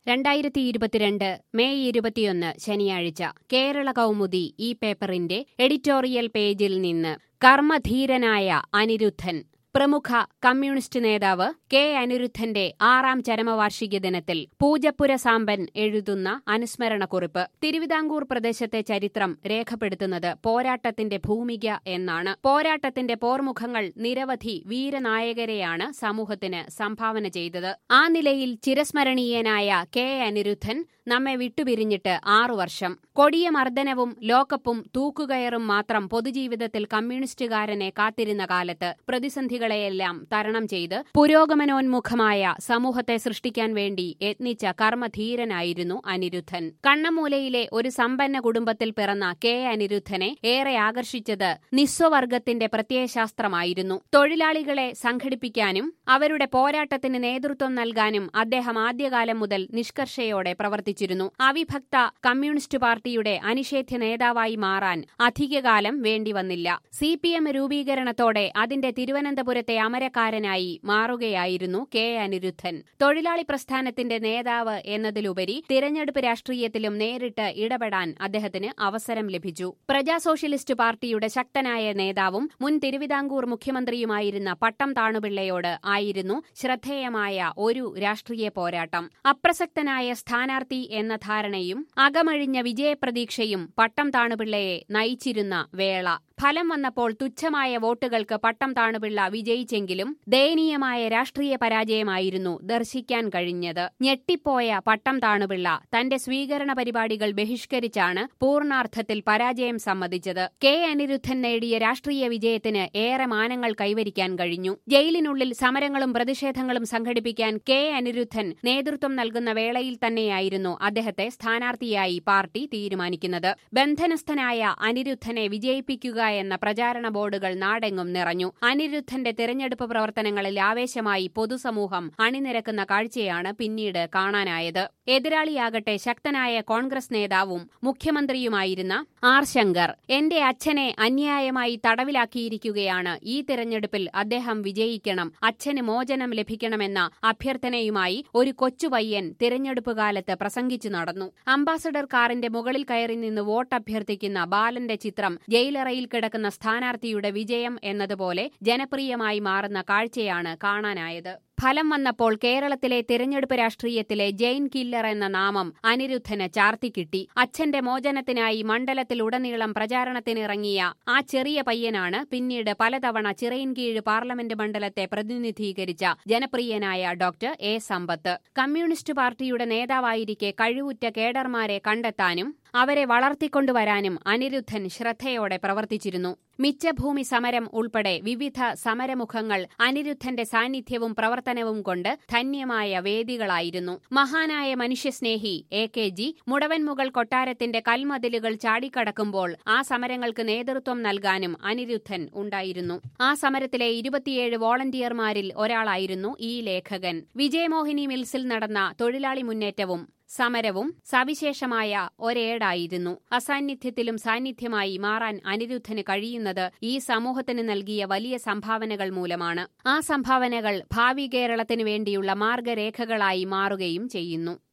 രണ്ടായിരത്തി ഇരുപത്തിരണ്ട് മെയ് ഇരുപത്തിയൊന്ന് ശനിയാഴ്ച കേരള കൗമുദി ഈ പേപ്പറിന്റെ എഡിറ്റോറിയൽ പേജിൽ നിന്ന് കർമ്മധീരനായ അനിരുദ്ധൻ പ്രമുഖ കമ്മ്യൂണിസ്റ്റ് നേതാവ് കെ അനിരുദ്ധന്റെ ആറാം ചരമവാർഷിക ദിനത്തിൽ പൂജപ്പുര സാമ്പൻ എഴുതുന്ന അനുസ്മരണക്കുറിപ്പ് തിരുവിതാംകൂർ പ്രദേശത്തെ ചരിത്രം രേഖപ്പെടുത്തുന്നത് പോരാട്ടത്തിന്റെ ഭൂമിക എന്നാണ് പോരാട്ടത്തിന്റെ പോർമുഖങ്ങൾ നിരവധി വീരനായകരെയാണ് സമൂഹത്തിന് സംഭാവന ചെയ്തത് ആ നിലയിൽ ചിരസ്മരണീയനായ കെ അനിരുദ്ധൻ നമ്മെ വിട്ടുപിരിഞ്ഞിട്ട് ആറു വർഷം കൊടിയ മർദ്ദനവും ലോക്കപ്പും തൂക്കുകയറും മാത്രം പൊതുജീവിതത്തിൽ കമ്മ്യൂണിസ്റ്റുകാരനെ കാത്തിരുന്ന കാലത്ത് പ്രതിസന്ധികളെയെല്ലാം തരണം ചെയ്ത് പുരോഗമനോന്മുഖമായ സമൂഹത്തെ സൃഷ്ടിക്കാൻ വേണ്ടി യത്നിച്ച കർമ്മധീരനായിരുന്നു അനിരുദ്ധൻ കണ്ണമൂലയിലെ ഒരു സമ്പന്ന കുടുംബത്തിൽ പിറന്ന കെ അനിരുദ്ധനെ ഏറെ ആകർഷിച്ചത് നിസ്വവർഗത്തിന്റെ പ്രത്യയശാസ്ത്രമായിരുന്നു തൊഴിലാളികളെ സംഘടിപ്പിക്കാനും അവരുടെ പോരാട്ടത്തിന് നേതൃത്വം നൽകാനും അദ്ദേഹം ആദ്യകാലം മുതൽ നിഷ്കർഷയോടെ പ്രവർത്തിച്ചു പ്രവർത്തിച്ചിരുന്നു അവിഭക്ത കമ്മ്യൂണിസ്റ്റ് പാർട്ടിയുടെ അനിഷേധ്യ നേതാവായി മാറാൻ അധികകാലം വേണ്ടിവന്നില്ല സി പി എം രൂപീകരണത്തോടെ അതിന്റെ തിരുവനന്തപുരത്തെ അമരക്കാരനായി മാറുകയായിരുന്നു കെ അനിരുദ്ധൻ തൊഴിലാളി പ്രസ്ഥാനത്തിന്റെ നേതാവ് എന്നതിലുപരി തിരഞ്ഞെടുപ്പ് രാഷ്ട്രീയത്തിലും നേരിട്ട് ഇടപെടാൻ അദ്ദേഹത്തിന് അവസരം ലഭിച്ചു പ്രജാ സോഷ്യലിസ്റ്റ് പാർട്ടിയുടെ ശക്തനായ നേതാവും മുൻ തിരുവിതാംകൂർ മുഖ്യമന്ത്രിയുമായിരുന്ന പട്ടം താണുപിള്ളയോട് ആയിരുന്നു ശ്രദ്ധേയമായ ഒരു രാഷ്ട്രീയ പോരാട്ടം അപ്രസക്തനായ സ്ഥാനാർത്ഥി എന്ന ധാരണയും അകമഴിഞ്ഞ വിജയപ്രതീക്ഷയും പട്ടം താണുപിള്ളയെ നയിച്ചിരുന്ന വേള ഫലം വന്നപ്പോൾ തുച്ഛമായ വോട്ടുകൾക്ക് പട്ടം താണുപിള്ള വിജയിച്ചെങ്കിലും ദയനീയമായ രാഷ്ട്രീയ പരാജയമായിരുന്നു ദർശിക്കാൻ കഴിഞ്ഞത് ഞെട്ടിപ്പോയ പട്ടം താണുപിള്ള തന്റെ സ്വീകരണ പരിപാടികൾ ബഹിഷ്കരിച്ചാണ് പൂർണാർത്ഥത്തിൽ പരാജയം സമ്മതിച്ചത് കെ അനിരുദ്ധൻ നേടിയ രാഷ്ട്രീയ വിജയത്തിന് ഏറെ മാനങ്ങൾ കൈവരിക്കാൻ കഴിഞ്ഞു ജയിലിനുള്ളിൽ സമരങ്ങളും പ്രതിഷേധങ്ങളും സംഘടിപ്പിക്കാൻ കെ അനിരുദ്ധൻ നേതൃത്വം നൽകുന്ന വേളയിൽ തന്നെയായിരുന്നു അദ്ദേഹത്തെ സ്ഥാനാർത്ഥിയായി പാർട്ടി തീരുമാനിക്കുന്നത് ബന്ധനസ്ഥനായ അനിരുദ്ധനെ വിജയിപ്പിക്കുക എന്ന പ്രചാരണ ബോർഡുകൾ നാടെങ്ങും നിറഞ്ഞു അനിരുദ്ധന്റെ തെരഞ്ഞെടുപ്പ് പ്രവർത്തനങ്ങളിൽ ആവേശമായി പൊതുസമൂഹം അണിനിരക്കുന്ന കാഴ്ചയാണ് പിന്നീട് കാണാനായത് എതിരാളിയാകട്ടെ ശക്തനായ കോൺഗ്രസ് നേതാവും മുഖ്യമന്ത്രിയുമായിരുന്ന ആർ ശങ്കർ എന്റെ അച്ഛനെ അന്യായമായി തടവിലാക്കിയിരിക്കുകയാണ് ഈ തിരഞ്ഞെടുപ്പിൽ അദ്ദേഹം വിജയിക്കണം അച്ഛന് മോചനം ലഭിക്കണമെന്ന അഭ്യർത്ഥനയുമായി ഒരു കൊച്ചുപയ്യൻ തിരഞ്ഞെടുപ്പ് കാലത്ത് പ്രസംഗിച്ചു നടന്നു അംബാസഡർ കാറിന്റെ മുകളിൽ കയറി നിന്ന് വോട്ട് അഭ്യർത്ഥിക്കുന്ന ബാലന്റെ ചിത്രം ജയിലറയിൽ കിടക്കുന്ന സ്ഥാനാർത്ഥിയുടെ വിജയം എന്നതുപോലെ ജനപ്രിയമായി മാറുന്ന കാഴ്ചയാണ് കാണാനായത് ഫലം വന്നപ്പോൾ കേരളത്തിലെ തിരഞ്ഞെടുപ്പ് രാഷ്ട്രീയത്തിലെ ജെയിൻ കില്ലർ എന്ന നാമം അനിരുദ്ധന് ചാർത്തിക്കിട്ടി അച്ഛന്റെ മോചനത്തിനായി മണ്ഡലത്തിലുടനീളം പ്രചാരണത്തിനിറങ്ങിയ ആ ചെറിയ പയ്യനാണ് പിന്നീട് പലതവണ ചിറയിൻകീഴ് പാർലമെന്റ് മണ്ഡലത്തെ പ്രതിനിധീകരിച്ച ജനപ്രിയനായ ഡോക്ടർ എ സമ്പത്ത് കമ്മ്യൂണിസ്റ്റ് പാർട്ടിയുടെ നേതാവായിരിക്കെ കഴിവുറ്റ കേഡർമാരെ കണ്ടെത്താനും അവരെ വളർത്തിക്കൊണ്ടുവരാനും അനിരുദ്ധൻ ശ്രദ്ധയോടെ പ്രവർത്തിച്ചിരുന്നു മിച്ചഭൂമി സമരം ഉൾപ്പെടെ വിവിധ സമരമുഖങ്ങൾ അനിരുദ്ധന്റെ സാന്നിധ്യവും പ്രവർത്തനവും കൊണ്ട് ധന്യമായ വേദികളായിരുന്നു മഹാനായ മനുഷ്യസ്നേഹി എ കെ ജി മുടവൻമുകൾ കൊട്ടാരത്തിന്റെ കൽമതിലുകൾ ചാടിക്കടക്കുമ്പോൾ ആ സമരങ്ങൾക്ക് നേതൃത്വം നൽകാനും അനിരുദ്ധൻ ഉണ്ടായിരുന്നു ആ സമരത്തിലെ ഇരുപത്തിയേഴ് വോളണ്ടിയർമാരിൽ ഒരാളായിരുന്നു ഈ ലേഖകൻ വിജയമോഹിനി മിൽസിൽ നടന്ന തൊഴിലാളി മുന്നേറ്റവും സമരവും സവിശേഷമായ ഒരേടായിരുന്നു അസാന്നിധ്യത്തിലും സാന്നിധ്യമായി മാറാൻ അനിരുദ്ധന് കഴിയുന്നത് ഈ സമൂഹത്തിന് നൽകിയ വലിയ സംഭാവനകൾ മൂലമാണ് ആ സംഭാവനകൾ ഭാവി കേരളത്തിനു വേണ്ടിയുള്ള മാർഗരേഖകളായി മാറുകയും ചെയ്യുന്നു